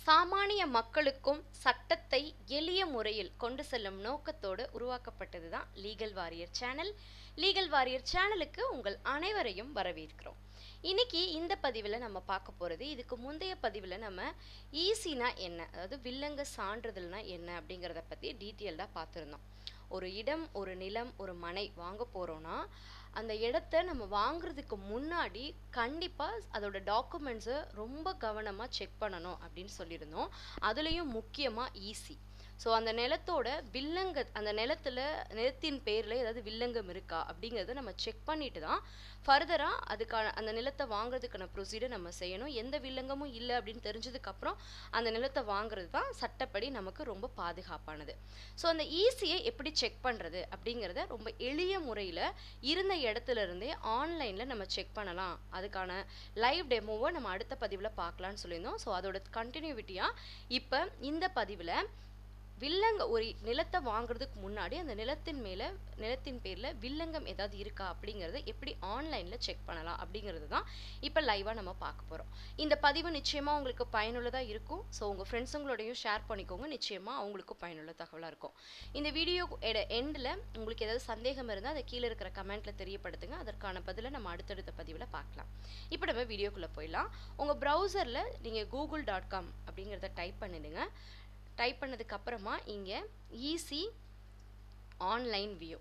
சாமானிய மக்களுக்கும் சட்டத்தை எளிய முறையில் கொண்டு செல்லும் நோக்கத்தோடு உருவாக்கப்பட்டது தான் legal warrior channel legal warrior சேனலுக்கு உங்கள் அனைவரையும் வரவேற்கிறோம் இன்னைக்கு இந்த பதிவில் நம்ம பார்க்க போகிறது இதுக்கு முந்தைய பதிவில் நம்ம ஈஸினா என்ன அதாவது வில்லங்க சான்றிதழ்னா என்ன அப்படிங்கிறத பற்றி டீட்டெயில்டாக பார்த்துருந்தோம் ஒரு இடம் ஒரு நிலம் ஒரு மனை வாங்க போகிறோன்னா அந்த இடத்த நம்ம வாங்குறதுக்கு முன்னாடி கண்டிப்பாக அதோட டாக்குமெண்ட்ஸை ரொம்ப கவனமாக செக் பண்ணணும் அப்படின்னு சொல்லியிருந்தோம் அதுலேயும் முக்கியமாக ஈஸி ஸோ அந்த நிலத்தோட வில்லங்க அந்த நிலத்துல நிலத்தின் பேரில் ஏதாவது வில்லங்கம் இருக்கா அப்படிங்கிறத நம்ம செக் பண்ணிட்டு தான் ஃபர்தராக அதுக்கான அந்த நிலத்தை வாங்குறதுக்கான ப்ரொசீஜர் நம்ம செய்யணும் எந்த வில்லங்கமும் இல்லை அப்படின்னு தெரிஞ்சதுக்கப்புறம் அந்த நிலத்தை வாங்குறது தான் சட்டப்படி நமக்கு ரொம்ப பாதுகாப்பானது ஸோ அந்த ஈஸியை எப்படி செக் பண்ணுறது அப்படிங்கிறத ரொம்ப எளிய முறையில் இருந்த இடத்துல இருந்தே ஆன்லைனில் நம்ம செக் பண்ணலாம் அதுக்கான லைவ் டெமோவை நம்ம அடுத்த பதிவில் பார்க்கலான்னு சொல்லியிருந்தோம் ஸோ அதோட கண்டினியூவிட்டியாக இப்போ இந்த பதிவில் வில்லங்க ஒரு நிலத்தை வாங்குறதுக்கு முன்னாடி அந்த நிலத்தின் மேலே நிலத்தின் பேரில் வில்லங்கம் ஏதாவது இருக்கா அப்படிங்கிறத எப்படி ஆன்லைனில் செக் பண்ணலாம் அப்படிங்கிறது தான் இப்போ லைவாக நம்ம பார்க்க போகிறோம் இந்த பதிவு நிச்சயமாக உங்களுக்கு பயனுள்ளதாக இருக்கும் ஸோ உங்கள் ஃப்ரெண்ட்ஸுங்களோடையும் ஷேர் பண்ணிக்கோங்க நிச்சயமாக அவங்களுக்கும் பயனுள்ள தகவலாக இருக்கும் இந்த வீடியோ எண்டில் உங்களுக்கு ஏதாவது சந்தேகம் இருந்தால் அதை கீழே இருக்கிற கமெண்ட்டில் தெரியப்படுத்துங்க அதற்கான பதிலை நம்ம அடுத்தடுத்த பதிவில் பார்க்கலாம் இப்போ நம்ம வீடியோக்குள்ளே போயிடலாம் உங்கள் ப்ரௌசரில் நீங்கள் கூகுள் டாட் காம் அப்படிங்கிறத டைப் பண்ணிடுங்க டைப் பண்ணதுக்கு அப்புறமா இங்கே ஈஸி ஆன்லைன் வியூ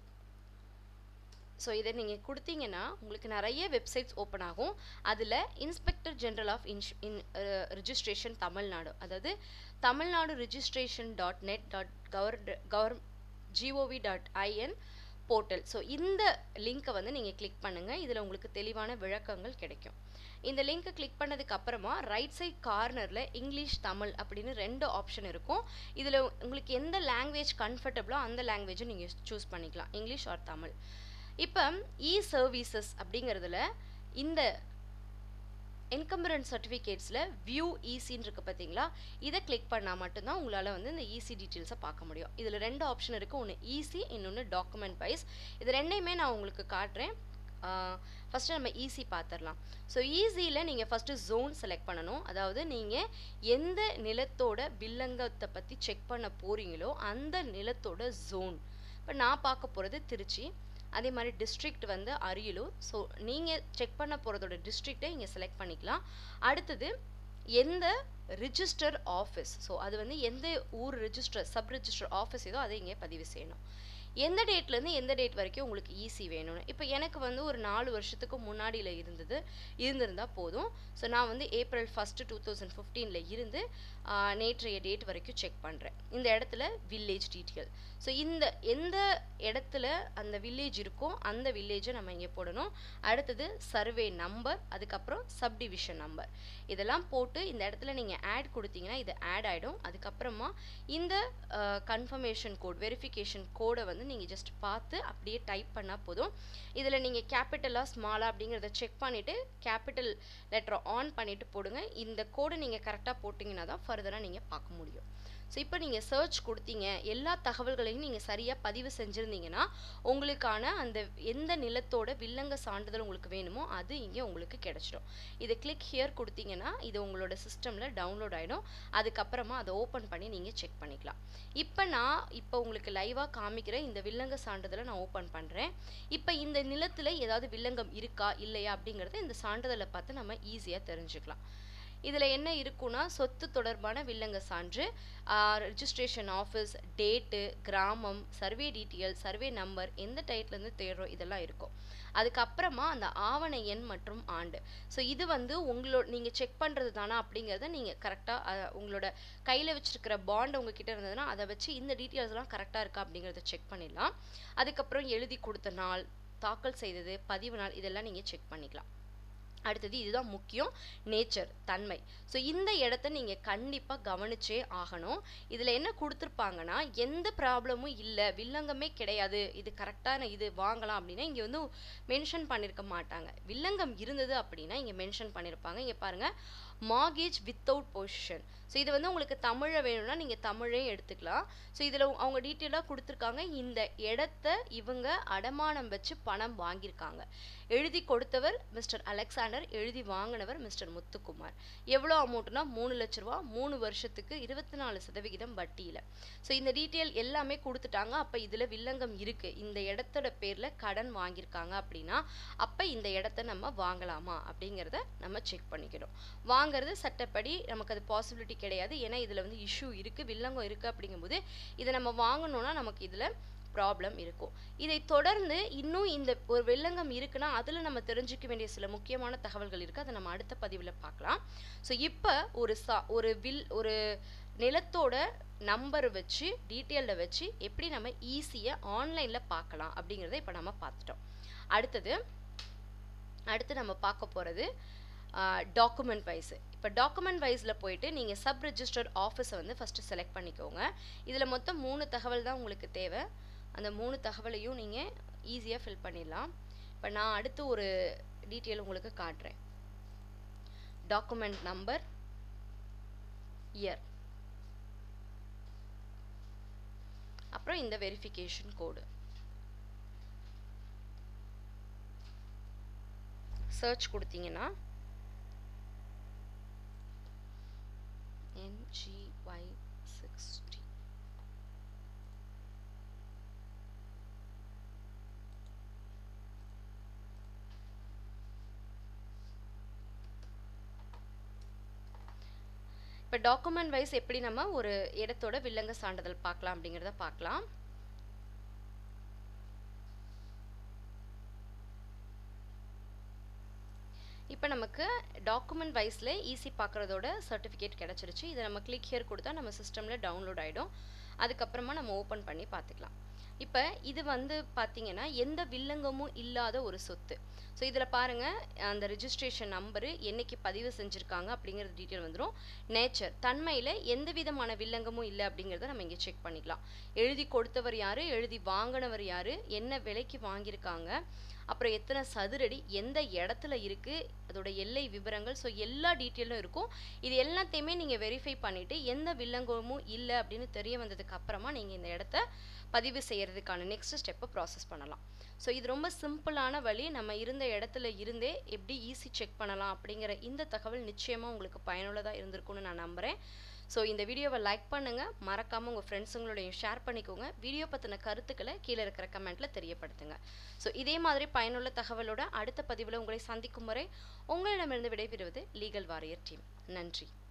ஸோ இதை நீங்கள் கொடுத்தீங்கன்னா உங்களுக்கு நிறைய வெப்சைட்ஸ் ஓப்பன் ஆகும் அதில் inspector general of இன்ஷ் in registration Tamil Nadu அதாவது Tamil Nadu registration dot net dot cover cover gov dot IN portal so இந்த லிங்க்கை வந்து நீங்கள் கிளிக் பண்ணுங்கள் இதில் உங்களுக்கு தெளிவான விளக்கங்கள் கிடைக்கும் இந்த லிங்க்கை கிளிக் பண்ணதுக்கு அப்புறமா ரைட் சைட் கார்னரில் இங்கிலீஷ் தமிழ் அப்படின்னு ரெண்டு ஆப்ஷன் இருக்கும் இதில் உங்களுக்கு எந்த லாங்குவேஜ் கம்ஃபர்டபுளோ அந்த லாங்குவேஜை நீங்கள் சூஸ் பண்ணிக்கலாம் இங்கிலீஷ் ஆர் தமிழ் இப்போ இ சர்வீசஸ் அப்படிங்கிறதுல இந்த என்கம்பரன்ஸ் சர்டிஃபிகேட்ஸில் வியூ ஈஸின்னு இருக்குது பார்த்தீங்களா இதை கிளிக் பண்ணால் மட்டும்தான் உங்களால் வந்து இந்த ஈஸி டீட்டெயில்ஸை பார்க்க முடியும் இதில் ரெண்டு ஆப்ஷன் இருக்குது ஒன்று ஈஸி இன்னொன்று டாக்குமெண்ட் வைஸ் இது ரெண்டையுமே நான் உங்களுக்கு காட்டுறேன் ஃபஸ்ட்டு நம்ம ஈஸி பார்த்துடலாம் ஸோ ஈஸியில் நீங்கள் ஃபஸ்ட்டு ஜோன் செலக்ட் பண்ணணும் அதாவது நீங்கள் எந்த நிலத்தோட வில்லங்கத்தை பற்றி செக் பண்ண போகிறீங்களோ அந்த நிலத்தோட ஜோன் இப்போ நான் பார்க்க போகிறது திருச்சி அதே மாதிரி டிஸ்ட்ரிக்ட் வந்து அரியலூர் ஸோ நீங்கள் செக் பண்ண போகிறதோட டிஸ்ட்ரிக்டை இங்கே செலக்ட் பண்ணிக்கலாம் அடுத்தது எந்த ரிஜிஸ்டர் ஆஃபீஸ் ஸோ அது வந்து எந்த ஊர் ரிஜிஸ்டர் சப் ரிஜிஸ்டர் ஆஃபீஸ் ஏதோ அதை இங்கே பதிவு செய்யணும் எந்த டேட்லேருந்து எந்த டேட் வரைக்கும் உங்களுக்கு ஈஸி வேணும்னு இப்போ எனக்கு வந்து ஒரு நாலு வருஷத்துக்கு முன்னாடியில் இருந்தது இருந்திருந்தால் போதும் ஸோ நான் வந்து ஏப்ரல் ஃபஸ்ட்டு டூ தௌசண்ட் ஃபிஃப்டீனில் இருந்து நேற்றைய டேட் வரைக்கும் செக் பண்ணுறேன் இந்த இடத்துல வில்லேஜ் டீட்டெயில் ஸோ இந்த எந்த இடத்துல அந்த வில்லேஜ் இருக்கோ அந்த வில்லேஜை நம்ம இங்கே போடணும் அடுத்தது சர்வே நம்பர் அதுக்கப்புறம் சப்டிவிஷன் நம்பர் இதெல்லாம் போட்டு இந்த இடத்துல நீங்கள் ஆட் கொடுத்தீங்கன்னா இது ஆட் ஆகிடும் அதுக்கப்புறமா இந்த கன்ஃபர்மேஷன் கோட் வெரிஃபிகேஷன் கோடை வந்து நீங்கள் ஜஸ்ட் பார்த்து அப்படியே டைப் பண்ணால் போதும் இதில் நீங்கள் கேபிட்டலாக ஸ்மாலாக அப்படிங்கிறத செக் பண்ணிவிட்டு கேபிட்டல் லெட்டரை ஆன் பண்ணிவிட்டு போடுங்க இந்த கோடை நீங்கள் கரெக்டாக போட்டிங்கன்னா தான் ஃபர்தராக நீங்கள் பார்க்க முடியும் ஸோ இப்போ நீங்கள் சர்ச் கொடுத்தீங்க எல்லா தகவல்களையும் நீங்கள் சரியாக பதிவு செஞ்சுருந்தீங்கன்னா உங்களுக்கான அந்த எந்த நிலத்தோட வில்லங்க சான்றிதழ் உங்களுக்கு வேணுமோ அது இங்கே உங்களுக்கு கிடைச்சிடும் இதை கிளிக் ஹியர் கொடுத்தீங்கன்னா இது உங்களோட சிஸ்டமில் டவுன்லோட் ஆகிடும் அதுக்கப்புறமா அதை ஓப்பன் பண்ணி நீங்கள் செக் பண்ணிக்கலாம் இப்போ நான் இப்போ உங்களுக்கு லைவாக காமிக்கிற இந்த வில்லங்க சான்றிதழை நான் ஓப்பன் பண்ணுறேன் இப்போ இந்த நிலத்தில் ஏதாவது வில்லங்கம் இருக்கா இல்லையா அப்படிங்கிறத இந்த சான்றிதழை பார்த்து நம்ம ஈஸியாக தெரிஞ்சுக்கலாம் இதில் என்ன இருக்குன்னா சொத்து தொடர்பான வில்லங்க சான்று ரிஜிஸ்ட்ரேஷன் ஆஃபீஸ் டேட்டு கிராமம் சர்வே டீட்டெயில் சர்வே நம்பர் எந்த டைட்லேருந்து தேடுறோம் இதெல்லாம் இருக்கும் அதுக்கப்புறமா அந்த ஆவண எண் மற்றும் ஆண்டு ஸோ இது வந்து உங்களோட நீங்கள் செக் பண்ணுறது தானா அப்படிங்கிறத நீங்கள் கரெக்டாக உங்களோட கையில் வச்சுருக்கிற பாண்ட் உங்ககிட்ட இருந்ததுன்னா அதை வச்சு இந்த டீட்டெயில்ஸ்லாம் கரெக்டாக இருக்கா அப்படிங்கிறத செக் பண்ணிடலாம் அதுக்கப்புறம் எழுதி கொடுத்த நாள் தாக்கல் செய்தது பதிவு நாள் இதெல்லாம் நீங்கள் செக் பண்ணிக்கலாம் அடுத்தது இதுதான் முக்கியம் நேச்சர் தன்மை ஸோ இந்த இடத்த நீங்கள் கண்டிப்பாக கவனிச்சே ஆகணும் இதில் என்ன கொடுத்துருப்பாங்கன்னா எந்த ப்ராப்ளமும் இல்லை வில்லங்கமே கிடையாது இது கரெக்டான இது வாங்கலாம் அப்படின்னா இங்கே வந்து மென்ஷன் பண்ணியிருக்க மாட்டாங்க வில்லங்கம் இருந்தது அப்படின்னா இங்கே மென்ஷன் பண்ணியிருப்பாங்க இங்கே பாருங்கள் மார்கேஜ் வித்தவுட் பொசிஷன் ஸோ இது வந்து உங்களுக்கு தமிழில் வேணும்னா நீங்கள் தமிழே எடுத்துக்கலாம் ஸோ இதில் அவங்க டீட்டெயிலாக கொடுத்துருக்காங்க இந்த இடத்த இவங்க அடமானம் வச்சு பணம் வாங்கியிருக்காங்க எழுதி கொடுத்தவர் மிஸ்டர் அலெக்சாண்டர் எழுதி வாங்கினவர் மிஸ்டர் முத்துக்குமார் எவ்வளோ அமௌண்ட்னா மூணு லட்ச ரூபா மூணு வருஷத்துக்கு இருபத்தி நாலு சதவிகிதம் வட்டியில் ஸோ இந்த டீட்டெயில் எல்லாமே கொடுத்துட்டாங்க அப்போ இதில் வில்லங்கம் இருக்குது இந்த இடத்தோட பேரில் கடன் வாங்கியிருக்காங்க அப்படின்னா அப்போ இந்த இடத்த நம்ம வாங்கலாமா அப்படிங்கிறத நம்ம செக் பண்ணிக்கணும் வாங்குறது சட்டப்படி நமக்கு அது பாசிபிலிட்டி கிடையாது ஏன்னா இதில் வந்து இஷ்யூ இருக்குது வில்லங்கம் இருக்குது அப்படிங்கும்போது இதை நம்ம வாங்கணும்னா நமக்கு இதில் ப்ராப்ளம் இருக்கும் இதை தொடர்ந்து இன்னும் இந்த ஒரு வெள்ளங்கம் இருக்குன்னா அதில் நம்ம தெரிஞ்சுக்க வேண்டிய சில முக்கியமான தகவல்கள் இருக்குது அதை நம்ம அடுத்த பதிவில் பார்க்கலாம் ஸோ இப்போ ஒரு சா ஒரு வில் ஒரு நிலத்தோட நம்பர் வச்சு டீட்டெயிலில் வச்சு எப்படி நம்ம ஈஸியாக ஆன்லைனில் பார்க்கலாம் அப்படிங்கிறத இப்போ நம்ம பார்த்துட்டோம் அடுத்தது அடுத்து நம்ம பார்க்க போகிறது டாக்குமெண்ட் வைஸ் இப்போ டாக்குமெண்ட் வைஸில் போயிட்டு நீங்கள் சப் ரெஜிஸ்டர் ஆஃபீஸை வந்து ஃபஸ்ட்டு செலக்ட் பண்ணிக்கோங்க இதில் மொத்தம் மூணு தகவல் தான் உங்களுக்கு தேவை அந்த மூணு தகவலையும் நீங்கள் ஈஸியாக ஃபில் பண்ணிடலாம் இப்போ நான் அடுத்து ஒரு டீட்டெயில் உங்களுக்கு காட்டுறேன் டாக்குமெண்ட் நம்பர் இயர் அப்புறம் இந்த வெரிஃபிகேஷன் கோடு சர்ச் கொடுத்தீங்கன்னா என்ஜிஒய் சிக்ஸ்டி இப்போ டாக்குமெண்ட் வைஸ் எப்படி நம்ம ஒரு இடத்தோட வில்லங்க சான்றிதழ் பார்க்கலாம் அப்படிங்கிறத பார்க்கலாம் இப்போ நமக்கு டாக்குமெண்ட் வைஸில் ஈஸி பார்க்குறதோட சர்டிஃபிகேட் கிடச்சிருச்சு இதை நம்ம கிளிக் ஹியர் கொடுத்தா நம்ம சிஸ்டமில் டவுன்லோட் ஆகிடும் அதுக்கப்புறமா நம்ம ஓப்பன் பண்ணி பார்த்துக்கலாம் இப்போ இது வந்து பார்த்தீங்கன்னா எந்த வில்லங்கமும் இல்லாத ஒரு சொத்து ஸோ இதில் பாருங்கள் அந்த ரிஜிஸ்ட்ரேஷன் நம்பரு என்னைக்கு பதிவு செஞ்சுருக்காங்க அப்படிங்கிறது டீட்டெயில் வந்துடும் நேச்சர் தன்மையில் எந்த விதமான வில்லங்கமும் இல்லை அப்படிங்கிறத நம்ம இங்கே செக் பண்ணிக்கலாம் எழுதி கொடுத்தவர் யார் எழுதி வாங்கினவர் யார் என்ன விலைக்கு வாங்கியிருக்காங்க அப்புறம் எத்தனை சதுரடி எந்த இடத்துல இருக்குது அதோட எல்லை விவரங்கள் ஸோ எல்லா டீட்டெயிலும் இருக்கும் இது எல்லாத்தையுமே நீங்கள் வெரிஃபை பண்ணிவிட்டு எந்த வில்லங்கமும் இல்லை அப்படின்னு தெரிய வந்ததுக்கு அப்புறமா நீங்கள் இந்த இடத்த பதிவு செய்கிறதுக்கான நெக்ஸ்ட் ஸ்டெப்பை ப்ராசஸ் பண்ணலாம் ஸோ இது ரொம்ப சிம்பிளான வழி நம்ம இருந்த இடத்துல இருந்தே எப்படி ஈஸி செக் பண்ணலாம் அப்படிங்கிற இந்த தகவல் நிச்சயமாக உங்களுக்கு பயனுள்ளதாக இருந்திருக்கும்னு நான் நம்புகிறேன் ஸோ இந்த வீடியோவை லைக் பண்ணுங்கள் மறக்காமல் உங்கள் ஃப்ரெண்ட்ஸுங்களோடையும் ஷேர் பண்ணிக்கோங்க வீடியோ பற்றின கருத்துக்களை கீழே இருக்கிற கமெண்ட்டில் தெரியப்படுத்துங்க ஸோ இதே மாதிரி பயனுள்ள தகவலோட அடுத்த பதிவில் உங்களை சந்திக்கும் வரை உங்களிடமிருந்து விடைபெறுவது லீகல் வாரியர் டீம் நன்றி